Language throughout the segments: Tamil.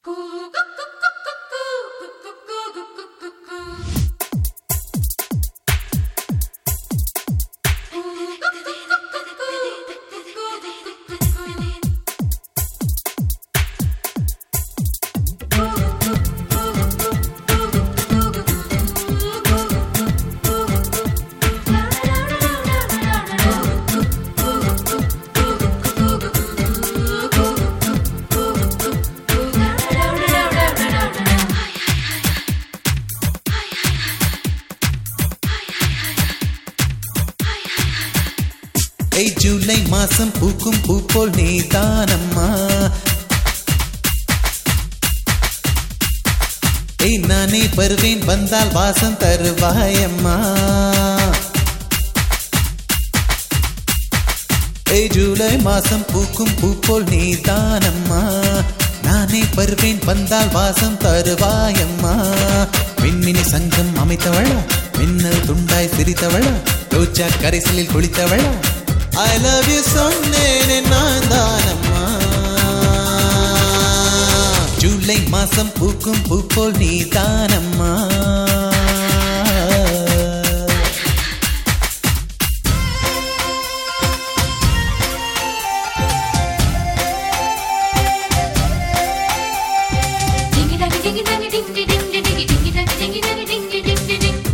ஏய் ஜூலை மாசம் பூக்கும் பூ போல் நீதானம்மா ஏய் நானே வருவேன் வந்தால் வாசம் தருவாயம்மா ஏய் ஜூலை மாசம் பூக்கும் பூ போல் நீதானம்மா நானே வருவேன் வந்தால் வாசம் தருவாயம்மா மின்மினி சங்கம் அமைத்தவளா மின்னல் துண்டாய் சிரித்தவளா ரோச்சா கரைசலில் குளித்தவளா ஐ லவ் யூ சொன்னேனே நான் தானம்மா ஜூலை மாசம் பூக்கும் பூ போல் நீ தானம்மா Dingy dangy dingy dangy ding ding ding ding dingy dingy dangy dingy dangy ding ding ding ding ding.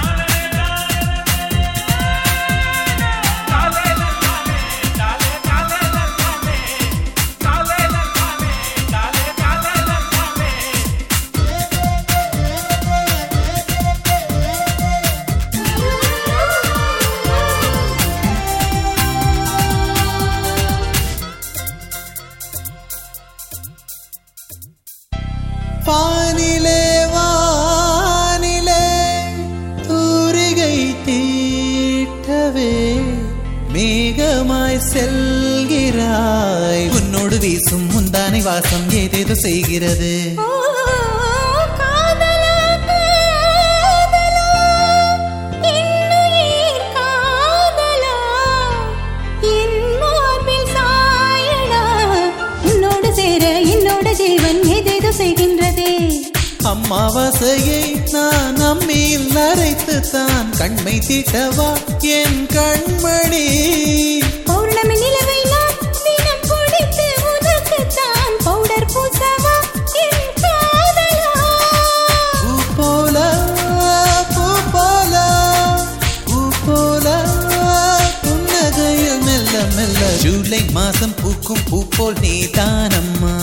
வானிலே வானிலே தூரிகை தீட்டவே மேகமாய் செல்கிறாய் உன்னோடு வீசும் முந்தானை வாசம் ஏதேதோ செய்கிறது ஓ காதலா காதலா இன்னுயிர் காதலா என் மார்பில் சாயடா உன்னோடு சேர என்னோட ஜீவன் ஏதேதோ செய்கின்றதே அம்மாவாசையை நான் அம்மியில் அரைத்து தான் கண்மை தீட்டவா என் கண்மணி பௌர்ணமி நிலவை நான் தினம் குடித்து உனக்குத்தான் பவுடர் பூசவா என் காதலா பூ போல பூ போல பூ போல புன்னகையில் மெல்ல மெல்ல ஜூலை மாசம் பூக்கும் பூ போல் நீ தானம்மா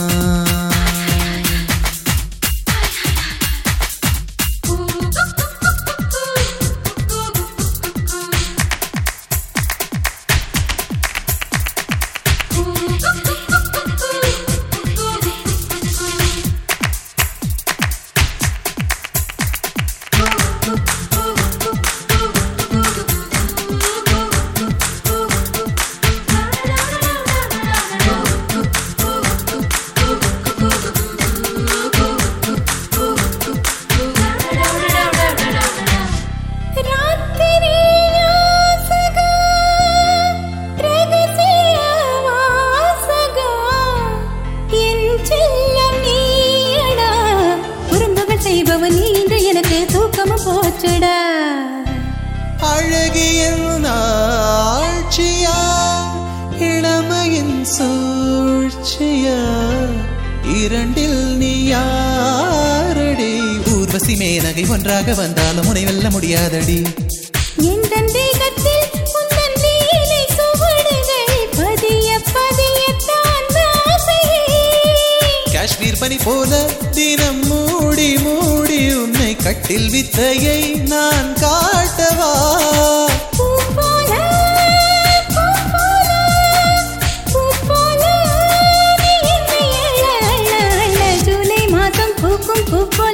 ராத்திரி யாசகா ரகசிய வாசகா என் செல்லம் நீயடா குறும்புகள் செய்பவன் நீ இன்று எனக்கு தூக்கமும் போச்சுடா அழகிய ஆட்சியா இளமையின் சூழ்ச்சியா இரண்டில் நீ யாரடி ஊர்வசி மேனகை ஒன்றாக வந்தாலும் உனை வெல்ல முடியாதடி என் தேகத்தில் உந்தன் லீலை சுவடுகள் பதிய பதியத்தான் ஆசையே காஷ்மீர் பனி போல தினம் மூடி மூடி உன்னை கட்டில் வித்தையை நான் காட்டவா பூ போல, பூ போல, பூ போல, நீ என்னை அள்ள, அள்ள, அள்ள. ஜூலை மாதம் பூக்கும் பூ போல்